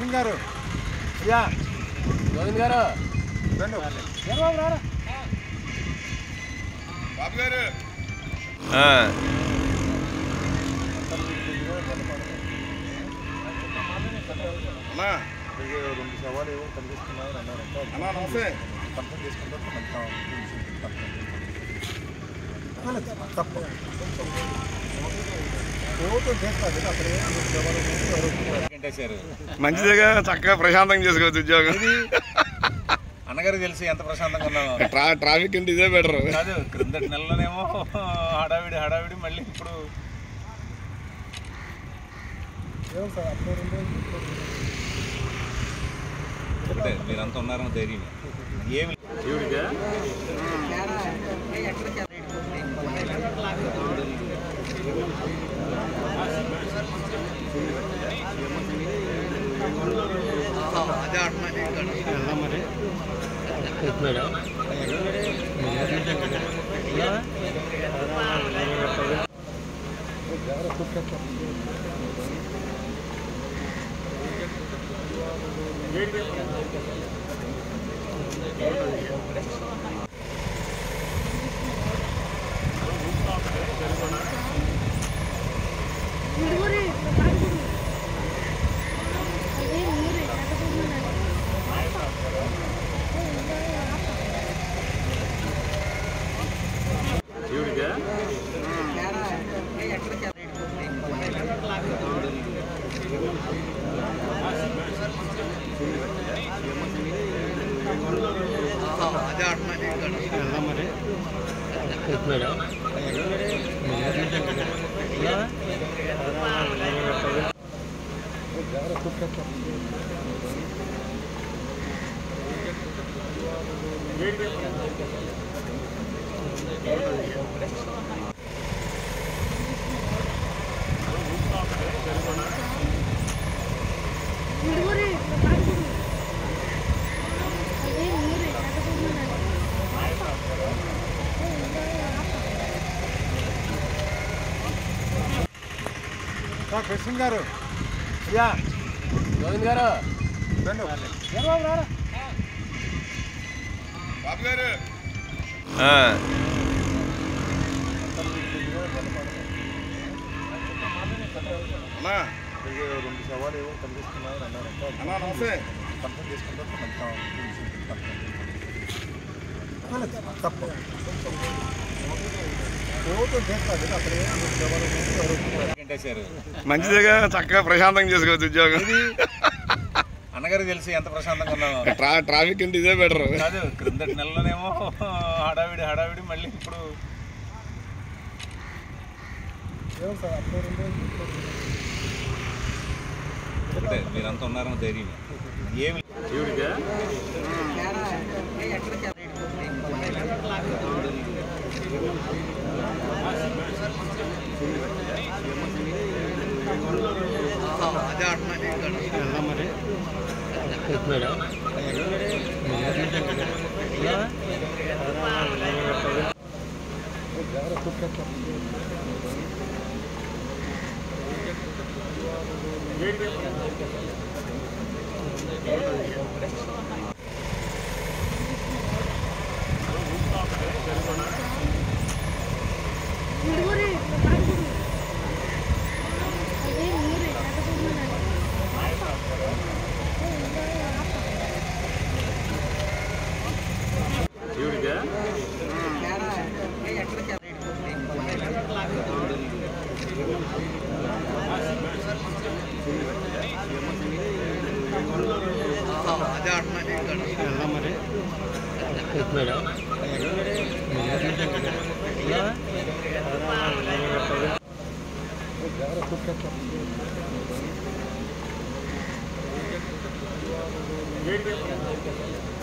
కృష్ణ గారు అయ్యా గోవింద్ గారు రండి ఏ బాబు రారా బాబు గారు అన్నా రెండు సవాలు ఏవో కనిపిస్తున్నాయని అన్నారంటే అన్నా నమస్తే కన్ఫర్మ్ చేసుకుంటారు తప్ప ప్రభుత్వం చేస్తుంది అక్కడ ఏం సవాలు ఉన్నాయి, ఎవరు ఒప్పుకోరు. వెంకటేశారు మంచిదేగా చక్కగా ప్రశాంతంగా చేసుకోవచ్చు ఉద్యోగం అన్నగారికి తెలిసి ఎంత ప్రశాంతంగా ఉన్నామో ట్రా ట్రాఫిక్ అంటే ఇదే బెటర్ కాదు క్రిందటి నెలలోనేమో హడావిడి హడావిడి మళ్ళీ ఇప్పుడు ఏం సార్ అప్పుడు రెండు రోజులు, ఇప్పుడు రెండు రోజులు. ఒకటే మీరంతా ఉన్నారని ధైర్యం ఏమి ಹುಡುಗರೇ ಅದೇ ನೀರೇ ಹುಡುಗರೇ ಅದೇ ನೀರೇ సార్ కృష్ణ గారు అయ్యా గోవింద్ గారు రండి ఏ బాబు రారా బాబు గారు అన్నా రెండు సవాలు ఏవో కనిపిస్తున్నాయని అన్నారంటే అన్నా నమస్తే కన్ఫర్మ్ చేసుకుంటారు తప్ప ప్రభుత్వం చేస్తుంది అక్కడ ఏం సవాలు ఉన్నాయి, ఎవరు ఒప్పుకోరు. వెంకటేశారు మంచిదేగా చక్కగా ప్రశాంతంగా చేసుకోవచ్చు ఉద్యోగం అన్నగారికి తెలిసి ఎంత ప్రశాంతంగా ఉన్నామో ట్రా ట్రాఫిక్ అంటే ఇదే బెటర్ కాదు క్రిందటి నెలలోనేమో హడావిడి హడావిడి మళ్ళీ ఇప్పుడు ఏం సార్ అప్పుడు రెండు రోజులు, ఇప్పుడు రెండు రోజులు. ఒకటే మీరంతా ఉన్నారని ధైర్యం ఏమి ಹುಡುಗರೇ ಅದೇ ನೀರೇ ఏ